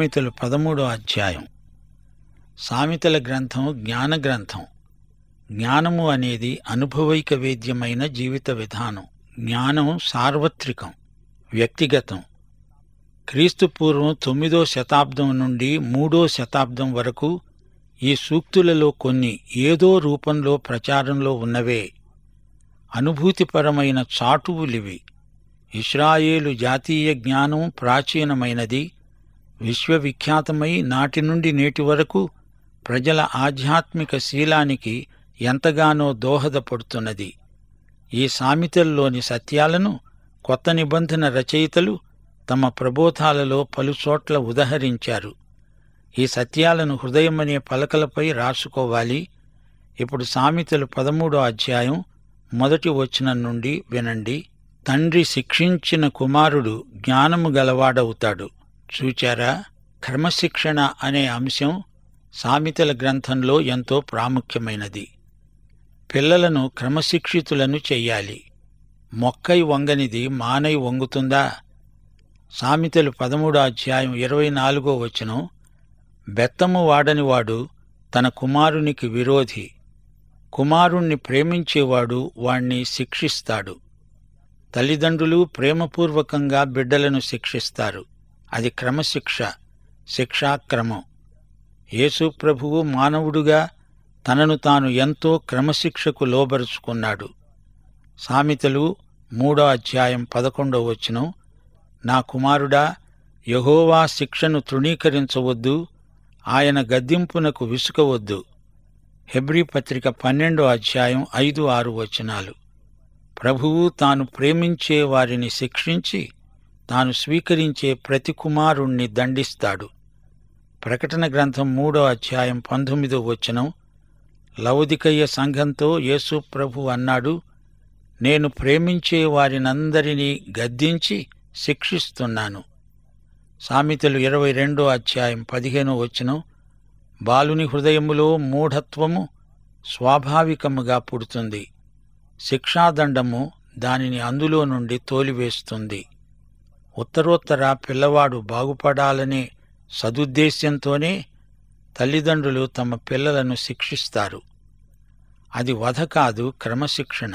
సామెతలు పదమూడో అధ్యాయం సామెతల గ్రంథం జ్ఞాన గ్రంథం జ్ఞానము అనేది అనుభవైక వేద్యమైన జీవిత విధానం జ్ఞానం సార్వత్రికం వ్యక్తిగతం క్రీస్తు పూర్వం తొమ్మిదో శతాబ్దం నుండి మూడో శతాబ్దం వరకు ఈ సూక్తులలో కొన్ని ఏదో రూపంలో ప్రచారంలో ఉన్నవే అనుభూతిపరమైన చాటువులివి ఇస్రాయేలు జాతీయ జ్ఞానం ప్రాచీనమైనది విశ్వవిఖ్యాతమై నాటి నుండి నేటి వరకు ప్రజల ఆధ్యాత్మిక శీలానికి ఎంతగానో దోహదపడుతున్నది ఈ సామెతల్లోని సత్యాలను కొత్త నిబంధన రచయితలు తమ ప్రబోధాలలో పలుచోట్ల ఉదహరించారు ఈ సత్యాలను హృదయమనే పలకలపై రాసుకోవాలి ఇప్పుడు సామెతలు పదమూడో అధ్యాయం మొదటి వచనం నుండి వినండి తండ్రి శిక్షించిన కుమారుడు జ్ఞానము గలవాడవుతాడు చూచారా క్రమశిక్షణ అనే అంశం సామెతల గ్రంథంలో ఎంతో ప్రాముఖ్యమైనది పిల్లలను క్రమశిక్షితులను చెయ్యాలి మొక్కై వంగనిది మానై వంగుతుందా సామెతలు పదమూడో అధ్యాయం ఇరవై నాలుగో వచనం బెత్తము వాడనివాడు తన కుమారునికి విరోధి కుమారుణ్ణి ప్రేమించేవాడు వాణ్ణి శిక్షిస్తాడు తల్లిదండ్రులు ప్రేమపూర్వకంగా బిడ్డలను శిక్షిస్తారు అది క్రమశిక్ష శిక్షాక్రమం యేసు ప్రభువు మానవుడుగా తనను తాను ఎంతో క్రమశిక్షకు లోబరుచుకున్నాడు సామెతలు మూడో అధ్యాయం పదకొండో వచనం నా కుమారుడా యహోవా శిక్షను తృణీకరించవద్దు ఆయన గద్దింపునకు విసుకవద్దు హెబ్రీ పత్రిక పన్నెండో అధ్యాయం ఐదు ఆరు వచనాలు ప్రభువు తాను ప్రేమించే వారిని శిక్షించి తాను స్వీకరించే ప్రతి కుమారుణ్ణి దండిస్తాడు ప్రకటన గ్రంథం మూడో అధ్యాయం పంతొమ్మిదో వచనం లౌదికయ్య సంఘంతో యేసు ప్రభు అన్నాడు నేను ప్రేమించే వారినందరినీ గద్దించి శిక్షిస్తున్నాను సామెతలు ఇరవై రెండో అధ్యాయం పదిహేనో వచనం బాలుని హృదయములో మూఢత్వము స్వాభావికముగా పుడుతుంది శిక్షాదండము దానిని అందులో నుండి తోలివేస్తుంది ఉత్తరోత్తర పిల్లవాడు బాగుపడాలనే సదుద్దేశ్యంతోనే తల్లిదండ్రులు తమ పిల్లలను శిక్షిస్తారు అది వధ కాదు క్రమశిక్షణ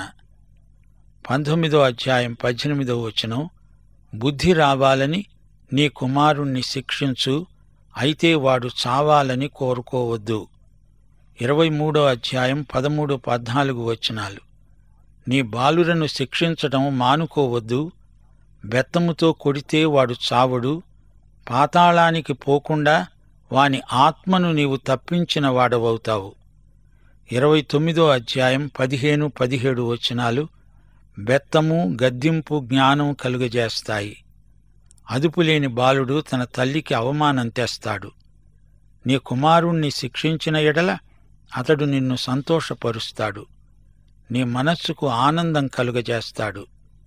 పంతొమ్మిదో అధ్యాయం పద్దెనిమిదో వచనం బుద్ధి రావాలని నీ కుమారుణ్ణి శిక్షించు అయితే వాడు చావాలని కోరుకోవద్దు ఇరవై మూడో అధ్యాయం పదమూడు పద్నాలుగు వచనాలు నీ బాలురను శిక్షించటం మానుకోవద్దు బెత్తముతో కొడితే వాడు చావడు పాతాళానికి పోకుండా వాని ఆత్మను నీవు తప్పించిన వాడవవుతావు ఇరవై తొమ్మిదో అధ్యాయం పదిహేను పదిహేడు వచనాలు బెత్తము గద్దింపు జ్ఞానం కలుగజేస్తాయి అదుపులేని బాలుడు తన తల్లికి అవమానం తెస్తాడు నీ కుమారుణ్ణి శిక్షించిన ఎడల అతడు నిన్ను సంతోషపరుస్తాడు నీ మనస్సుకు ఆనందం కలుగజేస్తాడు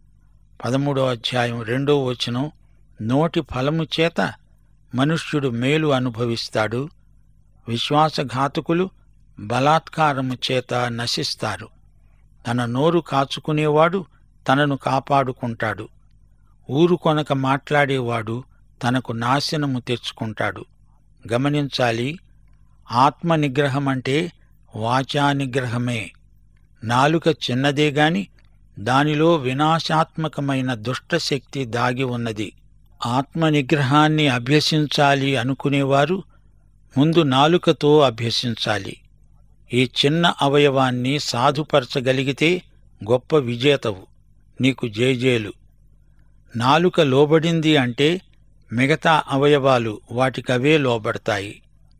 పదమూడో అధ్యాయం రెండో వచనం నోటి ఫలము చేత మనుష్యుడు మేలు అనుభవిస్తాడు విశ్వాసఘాతకులు బలాత్కారము చేత నశిస్తారు తన నోరు కాచుకునేవాడు తనను కాపాడుకుంటాడు ఊరు కొనక మాట్లాడేవాడు తనకు నాశనము తెచ్చుకుంటాడు గమనించాలి ఆత్మ నిగ్రహం అంటే వాచా నిగ్రహమే నాలుక చిన్నదే గాని దానిలో వినాశాత్మకమైన దుష్టశక్తి దాగి ఉన్నది ఆత్మ నిగ్రహాన్ని అభ్యసించాలి అనుకునేవారు ముందు నాలుకతో అభ్యసించాలి ఈ చిన్న అవయవాన్ని సాధుపరచగలిగితే గొప్ప విజేతవు నీకు జేజేలు నాలుక లోబడింది అంటే మిగతా అవయవాలు వాటికవే లోబడతాయి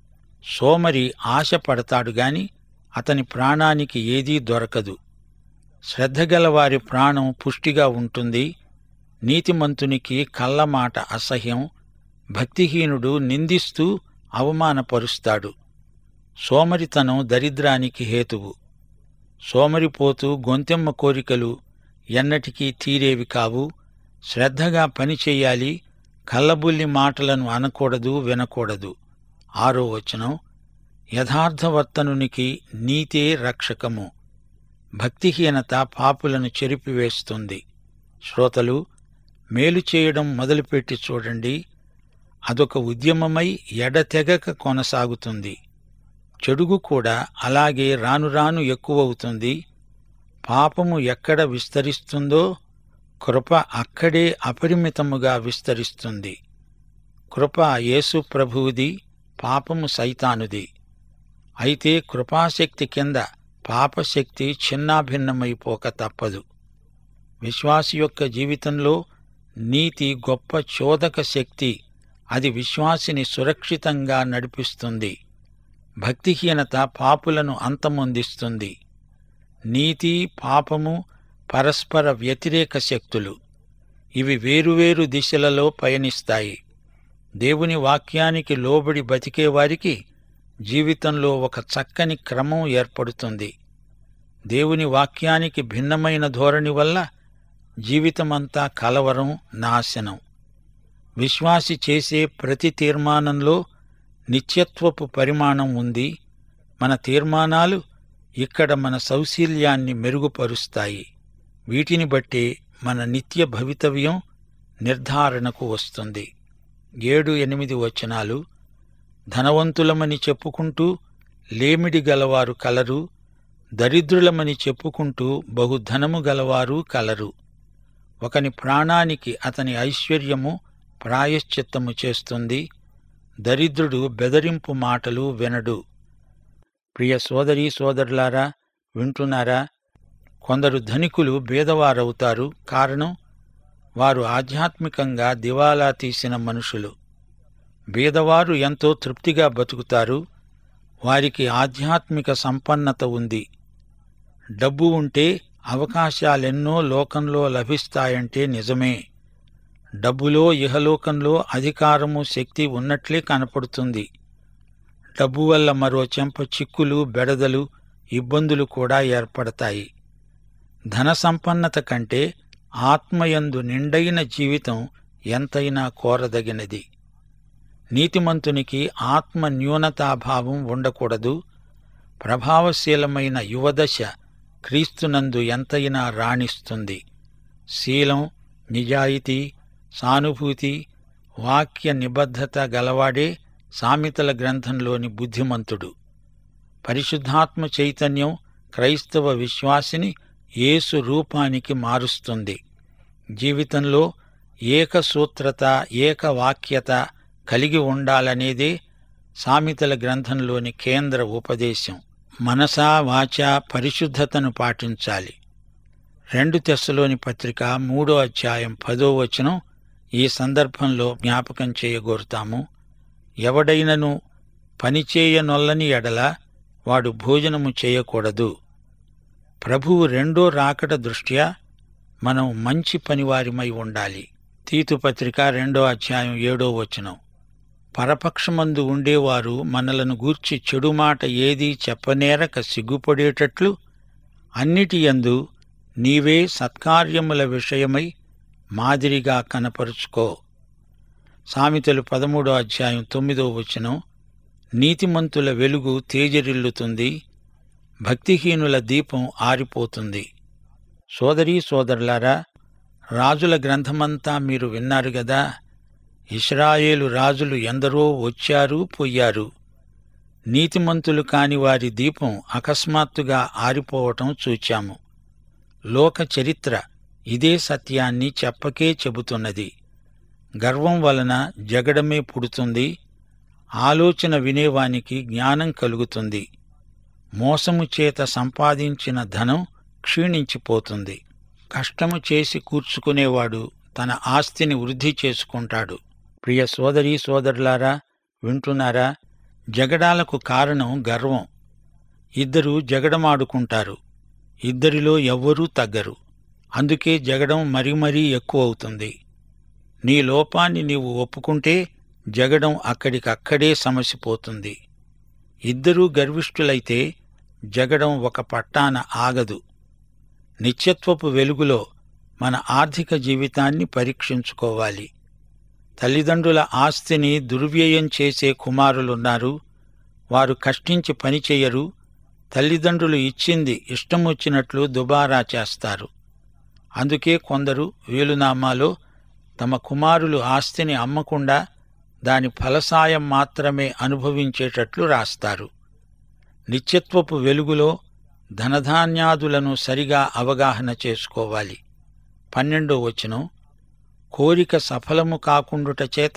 సోమరి ఆశ పడతాడు గాని అతని ప్రాణానికి ఏదీ దొరకదు శ్రద్ధగల వారి ప్రాణం పుష్టిగా ఉంటుంది నీతిమంతునికి కళ్ళమాట అసహ్యం భక్తిహీనుడు నిందిస్తూ అవమానపరుస్తాడు సోమరితనం దరిద్రానికి హేతువు సోమరిపోతూ గొంతెమ్మ కోరికలు ఎన్నటికీ తీరేవి కావు శ్రద్ధగా పనిచెయ్యాలి కల్లబుల్లి మాటలను అనకూడదు వినకూడదు ఆరో వచనం యథార్థవర్తనునికి నీతే రక్షకము భక్తిహీనత పాపులను చెరిపివేస్తుంది శ్రోతలు మేలు చేయడం మొదలుపెట్టి చూడండి అదొక ఉద్యమమై ఎడతెగక కొనసాగుతుంది చెడుగు కూడా అలాగే రాను రాను ఎక్కువవుతుంది పాపము ఎక్కడ విస్తరిస్తుందో కృప అక్కడే అపరిమితముగా విస్తరిస్తుంది కృప యేసు ప్రభువుది పాపము సైతానుది అయితే కృపాశక్తి కింద పాపశక్తి చిన్నాభిన్నమైపోక తప్పదు విశ్వాసి యొక్క జీవితంలో నీతి గొప్ప చోదక శక్తి అది విశ్వాసిని సురక్షితంగా నడిపిస్తుంది భక్తిహీనత పాపులను అంతమొందిస్తుంది నీతి పాపము పరస్పర వ్యతిరేక శక్తులు ఇవి వేరువేరు దిశలలో పయనిస్తాయి దేవుని వాక్యానికి లోబడి బతికేవారికి జీవితంలో ఒక చక్కని క్రమం ఏర్పడుతుంది దేవుని వాక్యానికి భిన్నమైన ధోరణి వల్ల జీవితమంతా కలవరం నాశనం విశ్వాసి చేసే ప్రతి తీర్మానంలో నిత్యత్వపు పరిమాణం ఉంది మన తీర్మానాలు ఇక్కడ మన సౌశీల్యాన్ని మెరుగుపరుస్తాయి వీటిని బట్టి మన నిత్య భవితవ్యం నిర్ధారణకు వస్తుంది ఏడు ఎనిమిది వచనాలు ధనవంతులమని చెప్పుకుంటూ లేమిడి గలవారు కలరు దరిద్రులమని చెప్పుకుంటూ బహుధనము గలవారు కలరు ఒకని ప్రాణానికి అతని ఐశ్వర్యము ప్రాయశ్చిత్తము చేస్తుంది దరిద్రుడు బెదరింపు మాటలు వినడు ప్రియ సోదరీ సోదరులారా వింటున్నారా కొందరు ధనికులు బీదవారవుతారు కారణం వారు ఆధ్యాత్మికంగా దివాలా తీసిన మనుషులు బీదవారు ఎంతో తృప్తిగా బతుకుతారు వారికి ఆధ్యాత్మిక సంపన్నత ఉంది డబ్బు ఉంటే అవకాశాలెన్నో లోకంలో లభిస్తాయంటే నిజమే డబ్బులో ఇహలోకంలో అధికారము శక్తి ఉన్నట్లే కనపడుతుంది డబ్బు వల్ల మరో చెంప చిక్కులు బెడదలు ఇబ్బందులు కూడా ఏర్పడతాయి ధన సంపన్నత కంటే ఆత్మయందు నిండైన జీవితం ఎంతైనా కోరదగినది నీతిమంతునికి ఆత్మ న్యూనతాభావం ఉండకూడదు ప్రభావశీలమైన యువదశ క్రీస్తునందు ఎంతైనా రాణిస్తుంది శీలం నిజాయితీ సానుభూతి వాక్య నిబద్ధత గలవాడే సామెతల గ్రంథంలోని బుద్ధిమంతుడు పరిశుద్ధాత్మ చైతన్యం క్రైస్తవ విశ్వాసిని యేసు రూపానికి మారుస్తుంది జీవితంలో ఏకసూత్రత ఏకవాక్యత కలిగి ఉండాలనేదే సామెతల గ్రంథంలోని కేంద్ర ఉపదేశం మనసా వాచా పరిశుద్ధతను పాటించాలి రెండు తెస్సలోని పత్రిక మూడో అధ్యాయం పదో వచనం ఈ సందర్భంలో జ్ఞాపకం చేయగోరుతాము ఎవడైనను పనిచేయనొల్లని ఎడల వాడు భోజనము చేయకూడదు ప్రభువు రెండో రాకడ దృష్ట్యా మనం మంచి పనివారిమై ఉండాలి తీతు పత్రిక రెండో అధ్యాయం ఏడో వచనం పరపక్షమందు ఉండేవారు మనలను గూర్చి చెడు మాట ఏదీ చెప్పనేరక సిగ్గుపడేటట్లు అన్నిటి యందు నీవే సత్కార్యముల విషయమై మాదిరిగా కనపరుచుకో సామెతలు పదమూడో అధ్యాయం తొమ్మిదో వచనం నీతిమంతుల వెలుగు తేజరిల్లుతుంది భక్తిహీనుల దీపం ఆరిపోతుంది సోదరీ సోదరులారా రాజుల గ్రంథమంతా మీరు విన్నారు గదా ఇస్రాయేలు రాజులు ఎందరో వచ్చారు పోయారు నీతిమంతులు కాని వారి దీపం అకస్మాత్తుగా ఆరిపోవటం చూచాము లోక చరిత్ర ఇదే సత్యాన్ని చెప్పకే చెబుతున్నది గర్వం వలన జగడమే పుడుతుంది ఆలోచన వినేవానికి జ్ఞానం కలుగుతుంది మోసము చేత సంపాదించిన ధనం క్షీణించిపోతుంది కష్టము చేసి కూర్చుకునేవాడు తన ఆస్తిని వృద్ధి చేసుకుంటాడు ప్రియ సోదరీ సోదరులారా వింటున్నారా జగడాలకు కారణం గర్వం ఇద్దరు జగడమాడుకుంటారు ఇద్దరిలో ఎవ్వరూ తగ్గరు అందుకే జగడం మరీ మరీ ఎక్కువ అవుతుంది నీ లోపాన్ని నీవు ఒప్పుకుంటే జగడం అక్కడికక్కడే సమసిపోతుంది ఇద్దరూ గర్విష్ఠులైతే జగడం ఒక పట్టాన ఆగదు నిత్యత్వపు వెలుగులో మన ఆర్థిక జీవితాన్ని పరీక్షించుకోవాలి తల్లిదండ్రుల ఆస్తిని దుర్వ్యయం చేసే కుమారులున్నారు వారు కష్టించి పనిచేయరు తల్లిదండ్రులు ఇచ్చింది ఇష్టమొచ్చినట్లు దుబారా చేస్తారు అందుకే కొందరు వేలునామాలో తమ కుమారులు ఆస్తిని అమ్మకుండా దాని ఫలసాయం మాత్రమే అనుభవించేటట్లు రాస్తారు నిత్యత్వపు వెలుగులో ధనధాన్యాదులను సరిగా అవగాహన చేసుకోవాలి పన్నెండో వచనం కోరిక సఫలము కాకుండుట చేత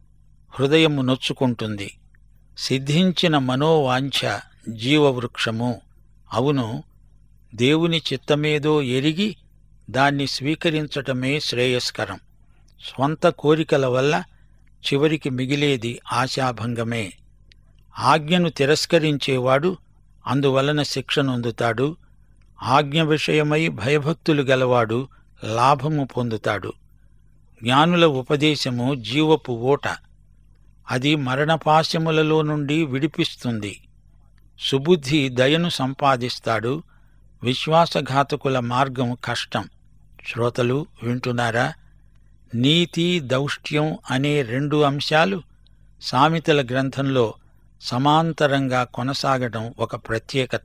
హృదయము నొచ్చుకుంటుంది సిద్ధించిన మనోవాంఛ జీవవృక్షము అవును దేవుని చిత్తమేదో ఎరిగి దాన్ని స్వీకరించటమే శ్రేయస్కరం స్వంత కోరికల వల్ల చివరికి మిగిలేది ఆశాభంగమే ఆజ్ఞను తిరస్కరించేవాడు అందువలన శిక్షనొందుతాడు ఆజ్ఞ విషయమై భయభక్తులు గలవాడు లాభము పొందుతాడు జ్ఞానుల ఉపదేశము జీవపు ఓట అది మరణపాశములలో నుండి విడిపిస్తుంది సుబుద్ధి దయను సంపాదిస్తాడు విశ్వాసఘాతకుల మార్గం కష్టం శ్రోతలు వింటున్నారా నీతి దౌష్ట్యం అనే రెండు అంశాలు సామెతల గ్రంథంలో సమాంతరంగా కొనసాగడం ఒక ప్రత్యేకత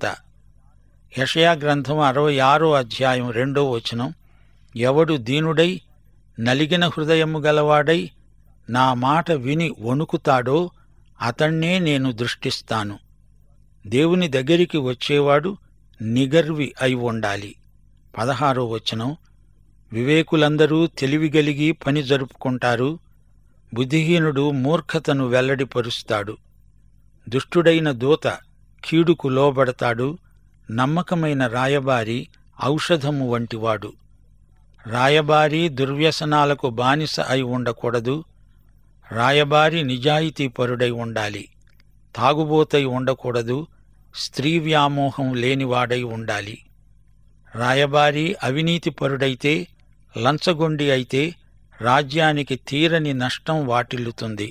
యషయా గ్రంథం అరవై ఆరో అధ్యాయం రెండో వచనం ఎవడు దీనుడై నలిగిన హృదయము గలవాడై నా మాట విని వణుకుతాడో అతణ్ణే నేను దృష్టిస్తాను దేవుని దగ్గరికి వచ్చేవాడు నిగర్వి అయి ఉండాలి పదహారో వచనం వివేకులందరూ తెలివిగలిగి పని జరుపుకుంటారు బుద్ధిహీనుడు మూర్ఖతను వెల్లడిపరుస్తాడు దుష్టుడైన దూత కీడుకు లోబడతాడు నమ్మకమైన రాయబారి ఔషధము వంటివాడు రాయబారి దుర్వ్యసనాలకు బానిస అయి ఉండకూడదు రాయబారి నిజాయితీపరుడై ఉండాలి తాగుబోతై ఉండకూడదు స్త్రీ వ్యామోహం లేనివాడై ఉండాలి రాయబారి అవినీతిపరుడైతే లంచగొండి అయితే రాజ్యానికి తీరని నష్టం వాటిల్లుతుంది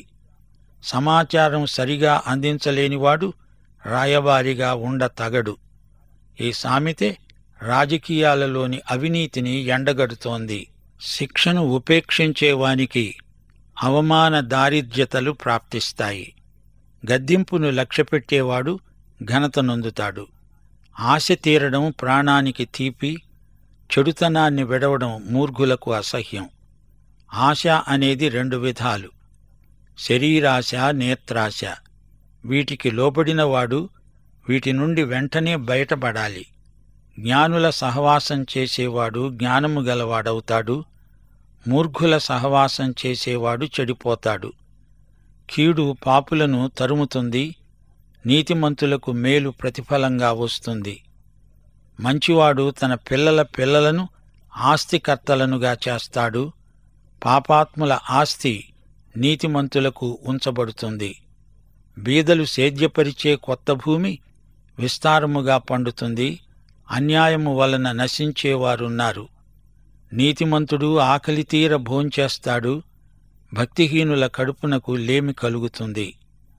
సమాచారం సరిగా అందించలేనివాడు రాయబారిగా ఉండ తగడు ఈ సామెతే రాజకీయాలలోని అవినీతిని ఎండగడుతోంది శిక్షను ఉపేక్షించేవానికి అవమాన దారిద్ర్యతలు ప్రాప్తిస్తాయి గద్దింపును లక్ష్యపెట్టేవాడు ఘనత నొందుతాడు ఆశ తీరడం ప్రాణానికి తీపి చెడుతనాన్ని విడవడం మూర్ఘులకు అసహ్యం ఆశ అనేది రెండు విధాలు శరీరాశ నేత్రాశ వీటికి లోబడినవాడు వీటి నుండి వెంటనే బయటపడాలి జ్ఞానుల సహవాసం చేసేవాడు జ్ఞానము గలవాడవుతాడు మూర్ఘుల సహవాసం చేసేవాడు చెడిపోతాడు కీడు పాపులను తరుముతుంది నీతిమంతులకు మేలు ప్రతిఫలంగా వస్తుంది మంచివాడు తన పిల్లల పిల్లలను ఆస్తికర్తలనుగా చేస్తాడు పాపాత్ముల ఆస్తి నీతిమంతులకు ఉంచబడుతుంది బీదలు సేద్యపరిచే కొత్త భూమి విస్తారముగా పండుతుంది అన్యాయము వలన నశించేవారున్నారు నీతిమంతుడు ఆకలి తీర భోంచేస్తాడు భక్తిహీనుల కడుపునకు లేమి కలుగుతుంది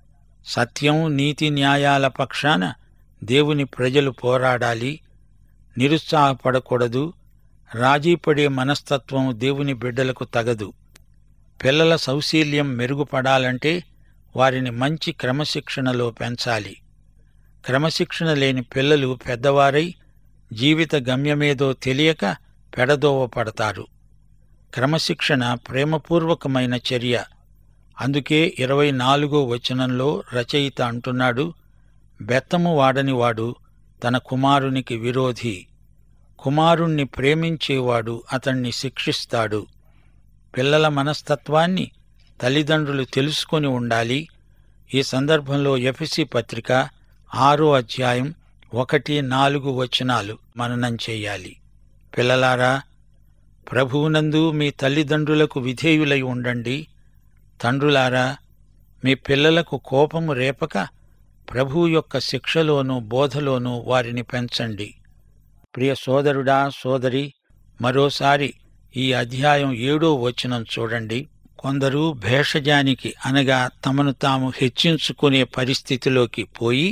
సత్యం నీతి న్యాయాల పక్షాన దేవుని ప్రజలు పోరాడాలి నిరుత్సాహపడకూడదు రాజీపడే మనస్తత్వం దేవుని బిడ్డలకు తగదు పిల్లల సౌశీల్యం మెరుగుపడాలంటే వారిని మంచి క్రమశిక్షణలో పెంచాలి క్రమశిక్షణ లేని పిల్లలు పెద్దవారై జీవిత గమ్యమేదో తెలియక పెడదోవ పడతారు క్రమశిక్షణ ప్రేమపూర్వకమైన చర్య అందుకే ఇరవై నాలుగో వచనంలో రచయిత అంటున్నాడు బెత్తము వాడనివాడు తన కుమారునికి విరోధి కుమారుణ్ణి ప్రేమించేవాడు అతణ్ణి శిక్షిస్తాడు పిల్లల మనస్తత్వాన్ని తల్లిదండ్రులు తెలుసుకొని ఉండాలి ఈ సందర్భంలో ఎఫ్ఎసి పత్రిక ఆరో అధ్యాయం ఒకటి నాలుగు వచనాలు మననం చెయ్యాలి పిల్లలారా ప్రభువునందు మీ తల్లిదండ్రులకు విధేయులై ఉండండి తండ్రులారా మీ పిల్లలకు కోపము రేపక ప్రభువు యొక్క శిక్షలోనూ బోధలోనూ వారిని పెంచండి ప్రియ సోదరుడా సోదరి మరోసారి ఈ అధ్యాయం ఏడో వచనం చూడండి కొందరు భేషజానికి అనగా తమను తాము హెచ్చించుకునే పరిస్థితిలోకి పోయి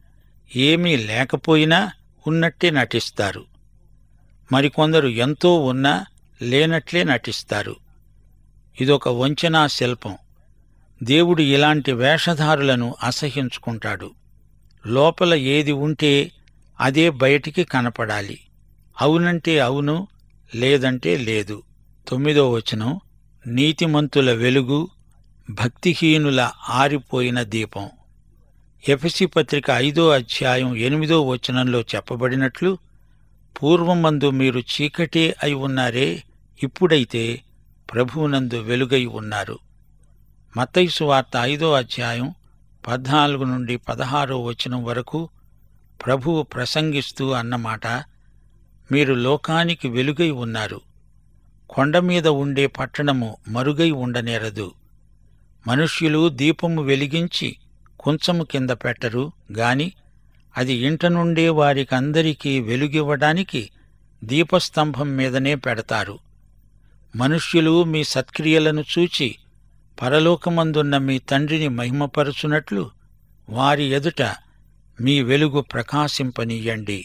ఏమీ లేకపోయినా ఉన్నట్టే నటిస్తారు మరికొందరు ఎంతో ఉన్నా లేనట్లే నటిస్తారు ఇదొక వంచనా శిల్పం దేవుడు ఇలాంటి వేషధారులను అసహ్యించుకుంటాడు లోపల ఏది ఉంటే అదే బయటికి కనపడాలి అవునంటే అవును లేదంటే లేదు తొమ్మిదో వచనం నీతిమంతుల వెలుగు భక్తిహీనుల ఆరిపోయిన దీపం ఎఫెసి పత్రిక ఐదో అధ్యాయం ఎనిమిదో వచనంలో చెప్పబడినట్లు పూర్వమందు మీరు చీకటే అయి ఉన్నారే ఇప్పుడైతే ప్రభువునందు వెలుగై ఉన్నారు మత్తైసు వార్త ఐదో అధ్యాయం పద్నాలుగు నుండి పదహారో వచనం వరకు ప్రభువు ప్రసంగిస్తూ అన్నమాట మీరు లోకానికి వెలుగై ఉన్నారు కొండ మీద ఉండే పట్టణము మరుగై ఉండనేరదు మనుష్యులు దీపము వెలిగించి కుంచము కింద పెట్టరు గాని అది ఇంట నుండే వారికందరికీ వెలుగివ్వడానికి దీపస్తంభం మీదనే పెడతారు మనుష్యులు మీ సత్క్రియలను చూచి పరలోకమందున్న మీ తండ్రిని మహిమపరచునట్లు వారి ఎదుట మీ వెలుగు ప్రకాశింపనీయండి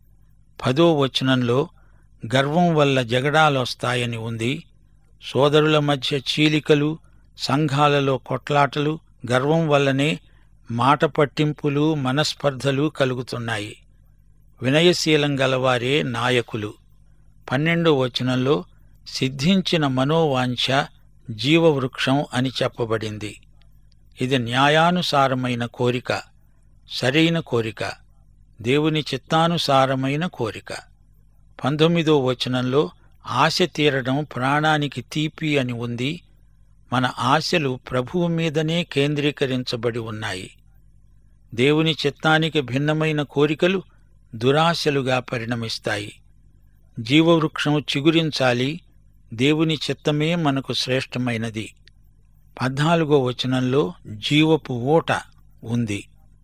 పదో వచనంలో గర్వం వల్ల జగడాలొస్తాయని ఉంది సోదరుల మధ్య చీలికలు సంఘాలలో కొట్లాటలు గర్వం వల్లనే మాట పట్టింపులు మనస్పర్ధలు కలుగుతున్నాయి వినయశీలం గలవారే నాయకులు పన్నెండో వచనంలో సిద్ధించిన మనోవాంఛ జీవవృక్షం అని చెప్పబడింది ఇది న్యాయానుసారమైన కోరిక సరైన కోరిక దేవుని చిత్తానుసారమైన కోరిక పంతొమ్మిదో వచనంలో ఆశ తీరడం ప్రాణానికి తీపి అని ఉంది మన ఆశలు ప్రభువు మీదనే కేంద్రీకరించబడి ఉన్నాయి దేవుని చిత్తానికి భిన్నమైన కోరికలు దురాశలుగా పరిణమిస్తాయి జీవవృక్షం చిగురించాలి దేవుని చిత్తమే మనకు శ్రేష్టమైనది పద్నాలుగో వచనంలో జీవపు ఊట ఉంది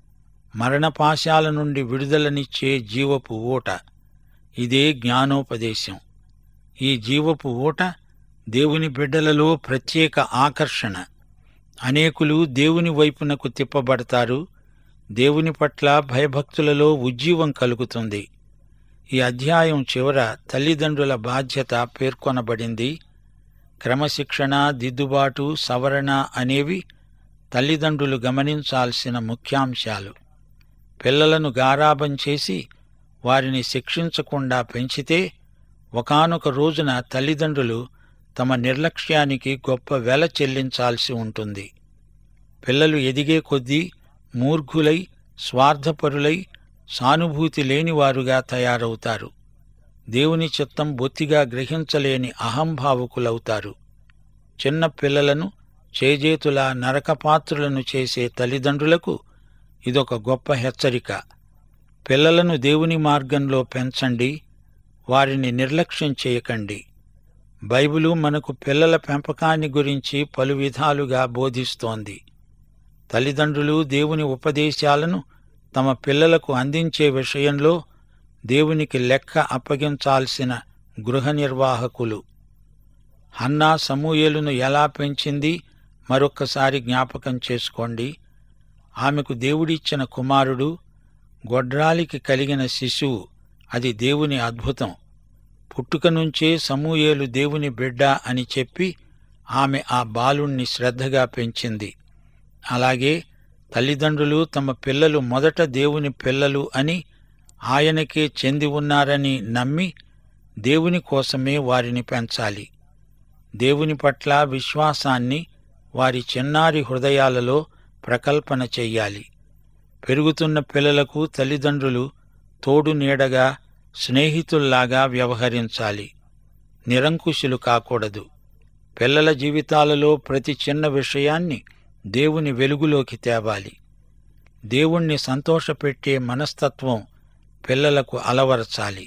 మరణపాశాల నుండి విడుదలనిచ్చే జీవపు ఊట ఇదే జ్ఞానోపదేశం ఈ జీవపు ఊట దేవుని బిడ్డలలో ప్రత్యేక ఆకర్షణ అనేకులు దేవుని వైపునకు తిప్పబడతారు దేవుని పట్ల భయభక్తులలో ఉజ్జీవం కలుగుతుంది ఈ అధ్యాయం చివర తల్లిదండ్రుల బాధ్యత పేర్కొనబడింది క్రమశిక్షణ దిద్దుబాటు సవరణ అనేవి తల్లిదండ్రులు గమనించాల్సిన ముఖ్యాంశాలు పిల్లలను గారాబం చేసి వారిని శిక్షించకుండా పెంచితే ఒకానొక రోజున తల్లిదండ్రులు తమ నిర్లక్ష్యానికి గొప్ప వెల చెల్లించాల్సి ఉంటుంది పిల్లలు ఎదిగే కొద్దీ మూర్ఘులై స్వార్థపరులై సానుభూతి లేనివారుగా తయారవుతారు దేవుని చిత్తం బొత్తిగా గ్రహించలేని అహంభావుకులవుతారు చిన్న పిల్లలను చేజేతుల నరకపాత్రులను చేసే తల్లిదండ్రులకు ఇదొక గొప్ప హెచ్చరిక పిల్లలను దేవుని మార్గంలో పెంచండి వారిని నిర్లక్ష్యం చేయకండి బైబిలు మనకు పిల్లల పెంపకాన్ని గురించి పలు విధాలుగా బోధిస్తోంది తల్లిదండ్రులు దేవుని ఉపదేశాలను తమ పిల్లలకు అందించే విషయంలో దేవునికి లెక్క అప్పగించాల్సిన గృహ నిర్వాహకులు హన్నా సమూయేలును ఎలా పెంచింది మరొక్కసారి జ్ఞాపకం చేసుకోండి ఆమెకు దేవుడిచ్చిన కుమారుడు గొడ్రాలికి కలిగిన శిశువు అది దేవుని అద్భుతం పుట్టుక నుంచే సమూయేలు దేవుని బిడ్డ అని చెప్పి ఆమె ఆ బాలుణ్ణి శ్రద్ధగా పెంచింది అలాగే తల్లిదండ్రులు తమ పిల్లలు మొదట దేవుని పిల్లలు అని ఆయనకే చెంది ఉన్నారని నమ్మి దేవుని కోసమే వారిని పెంచాలి దేవుని పట్ల విశ్వాసాన్ని వారి చిన్నారి హృదయాలలో ప్రకల్పన చెయ్యాలి పెరుగుతున్న పిల్లలకు తల్లిదండ్రులు తోడు నీడగా స్నేహితుల్లాగా వ్యవహరించాలి నిరంకుశులు కాకూడదు పిల్లల జీవితాలలో ప్రతి చిన్న విషయాన్ని దేవుని వెలుగులోకి తేవాలి దేవుణ్ణి సంతోషపెట్టే మనస్తత్వం పిల్లలకు అలవరచాలి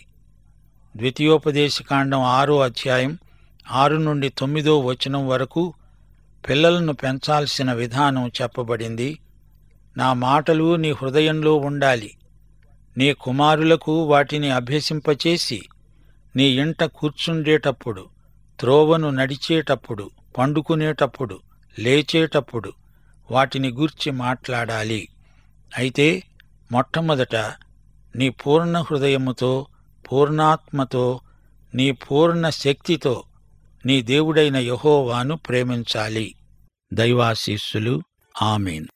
ద్వితీయోపదేశకాండం ఆరో అధ్యాయం ఆరు నుండి తొమ్మిదో వచనం వరకు పిల్లలను పెంచాల్సిన విధానం చెప్పబడింది నా మాటలు నీ హృదయంలో ఉండాలి నీ కుమారులకు వాటిని అభ్యసింపచేసి నీ ఇంట కూర్చుండేటప్పుడు త్రోవను నడిచేటప్పుడు పండుకునేటప్పుడు లేచేటప్పుడు వాటిని గూర్చి మాట్లాడాలి అయితే మొట్టమొదట నీ పూర్ణ హృదయముతో పూర్ణాత్మతో నీ పూర్ణ శక్తితో నీ దేవుడైన యహోవాను ప్రేమించాలి దైవాశీస్సులు ఆమెన్